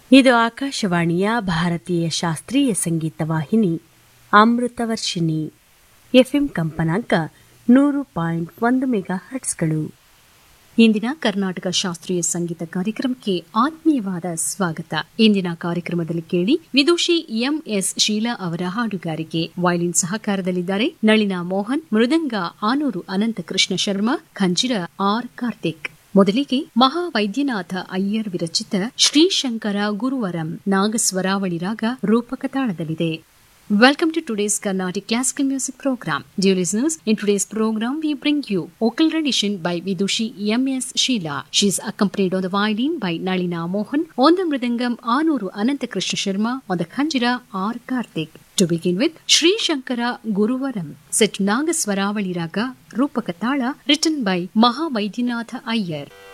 ಇದು ಆಕಾಶವಾಣಿಯ ಭಾರತೀಯ ಶಾಸ್ತ್ರೀಯ ಸಂಗೀತ ವಾಹಿನಿ ಅಮೃತವರ್ಷಿಣಿ ಎಫ್ಎಂ ಕಂಪನಾಂಕ ನೂರು ಪಾಯಿಂಟ್ ಒಂದು ಮೆಗಾ ಹರ್ಟ್ಸ್ಗಳು ಇಂದಿನ ಕರ್ನಾಟಕ ಶಾಸ್ತ್ರೀಯ ಸಂಗೀತ ಕಾರ್ಯಕ್ರಮಕ್ಕೆ ಆತ್ಮೀಯವಾದ ಸ್ವಾಗತ ಇಂದಿನ ಕಾರ್ಯಕ್ರಮದಲ್ಲಿ ಕೇಳಿ ವಿದುಷಿ ಎಂಎಸ್ ಶೀಲಾ ಅವರ ಹಾಡುಗಾರಿಕೆ ವಯಲಿನ್ ಸಹಕಾರದಲ್ಲಿದ್ದಾರೆ ನಳಿನಾ ಮೋಹನ್ ಮೃದಂಗ ಆನೂರು ಅನಂತಕೃಷ್ಣ ಶರ್ಮಾ ಖಂಜಿರ ಆರ್ ಕಾರ್ತಿಕ್ ಮೊದಲಿಗೆ ಮಹಾವೈದ್ಯನಾಥ ಅಯ್ಯರ್ ವಿರಚಿತ ಶ್ರೀಶಂಕರ ಗುರುವರಂ ನಾಗಸ್ವರಾವಳಿ ರಾಗ ರೂಪಕ ತಾಳದಲ್ಲಿದೆ Welcome to today's Carnatic Classical Music Program. Dear listeners, in today's program we bring you vocal rendition by Vidushi M.S. Sheila. She is accompanied on the violin by Nalina Mohan, on the mridangam Anuru Anantakrishna Sharma, on the khanjira R. Karthik. To begin with, Sri Shankara Guruvaram, set Nagaswaravali Raga Rupakatala, written by Mahavaidyanath Iyer.